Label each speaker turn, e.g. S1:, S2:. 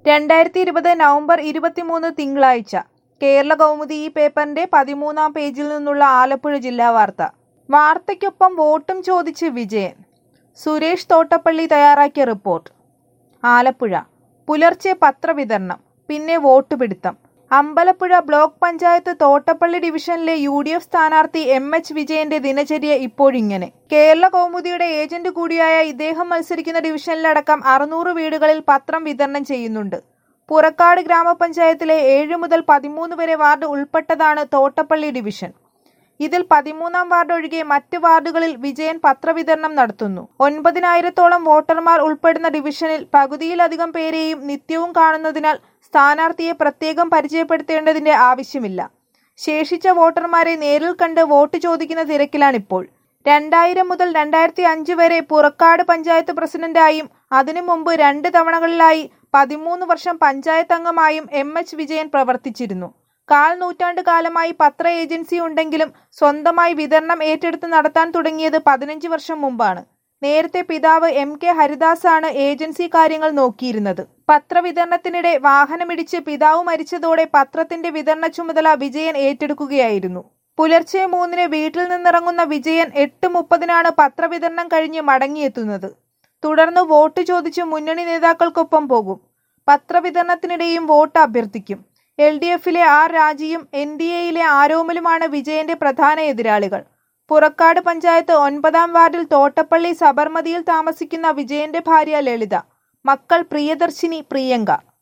S1: രണ്ടായിരത്തി ഇരുപത് നവംബർ ഇരുപത്തിമൂന്ന് തിങ്കളാഴ്ച കേരള കൗമുദി ഈ പേപ്പറിന്റെ പതിമൂന്നാം പേജിൽ നിന്നുള്ള ആലപ്പുഴ ജില്ലാ വാർത്ത വാർത്തയ്ക്കൊപ്പം വോട്ടും ചോദിച്ച് വിജയൻ സുരേഷ് തോട്ടപ്പള്ളി തയ്യാറാക്കിയ റിപ്പോർട്ട് ആലപ്പുഴ പുലർച്ചെ പത്രവിതരണം പിന്നെ വോട്ട് പിടുത്തം അമ്പലപ്പുഴ ബ്ലോക്ക് പഞ്ചായത്ത് തോട്ടപ്പള്ളി ഡിവിഷനിലെ യു ഡി എഫ് സ്ഥാനാർത്ഥി എം എച്ച് വിജയന്റെ ദിനചര്യ ഇപ്പോഴിങ്ങനെ കേരള കൗമുദിയുടെ ഏജന്റ് കൂടിയായ ഇദ്ദേഹം മത്സരിക്കുന്ന ഡിവിഷനിലടക്കം അറുന്നൂറ് വീടുകളിൽ പത്രം വിതരണം ചെയ്യുന്നുണ്ട് പുറക്കാട് ഗ്രാമപഞ്ചായത്തിലെ ഏഴ് മുതൽ പതിമൂന്ന് വരെ വാർഡ് ഉൾപ്പെട്ടതാണ് തോട്ടപ്പള്ളി ഡിവിഷൻ ഇതിൽ പതിമൂന്നാം വാർഡ് ഒഴികെ മറ്റ് വാർഡുകളിൽ വിജയൻ പത്രവിതരണം നടത്തുന്നു ഒൻപതിനായിരത്തോളം വോട്ടർമാർ ഉൾപ്പെടുന്ന ഡിവിഷനിൽ പകുതിയിലധികം പേരെയും നിത്യവും കാണുന്നതിനാൽ സ്ഥാനാർത്ഥിയെ പ്രത്യേകം പരിചയപ്പെടുത്തേണ്ടതിന്റെ ആവശ്യമില്ല ശേഷിച്ച വോട്ടർമാരെ നേരിൽ കണ്ട് വോട്ട് ചോദിക്കുന്ന തിരക്കിലാണിപ്പോൾ രണ്ടായിരം മുതൽ രണ്ടായിരത്തി അഞ്ച് വരെ പുറക്കാട് പഞ്ചായത്ത് പ്രസിഡന്റായും അതിനു മുമ്പ് രണ്ട് തവണകളിലായി പതിമൂന്ന് വർഷം പഞ്ചായത്ത് അംഗമായും എം എച്ച് വിജയൻ പ്രവർത്തിച്ചിരുന്നു കാൽ നൂറ്റാണ്ട് കാലമായി പത്ര ഏജൻസി ഉണ്ടെങ്കിലും സ്വന്തമായി വിതരണം ഏറ്റെടുത്ത് നടത്താൻ തുടങ്ങിയത് പതിനഞ്ച് വർഷം മുമ്പാണ് നേരത്തെ പിതാവ് എം കെ ഹരിദാസാണ് ഏജൻസി കാര്യങ്ങൾ നോക്കിയിരുന്നത് പത്രവിതരണത്തിനിടെ വാഹനമിടിച്ച് പിതാവ് മരിച്ചതോടെ പത്രത്തിന്റെ വിതരണ ചുമതല വിജയൻ ഏറ്റെടുക്കുകയായിരുന്നു പുലർച്ചെ മൂന്നിന് വീട്ടിൽ നിന്നിറങ്ങുന്ന വിജയൻ എട്ട് മുപ്പതിനാണ് പത്രവിതരണം കഴിഞ്ഞ് മടങ്ങിയെത്തുന്നത് തുടർന്ന് വോട്ട് ചോദിച്ച് മുന്നണി നേതാക്കൾക്കൊപ്പം പോകും പത്രവിതരണത്തിനിടെയും വോട്ട് അഭ്യർത്ഥിക്കും എൽ ഡി എഫിലെ ആർ രാജിയും എൻ ഡി എയിലെ ആരോമലുമാണ് വിജയന്റെ പ്രധാന എതിരാളികൾ പുറക്കാട് പഞ്ചായത്ത് ഒൻപതാം വാർഡിൽ തോട്ടപ്പള്ളി സബർമതിയിൽ താമസിക്കുന്ന വിജയന്റെ ഭാര്യ ലളിത മക്കൾ പ്രിയദർശിനി പ്രിയങ്ക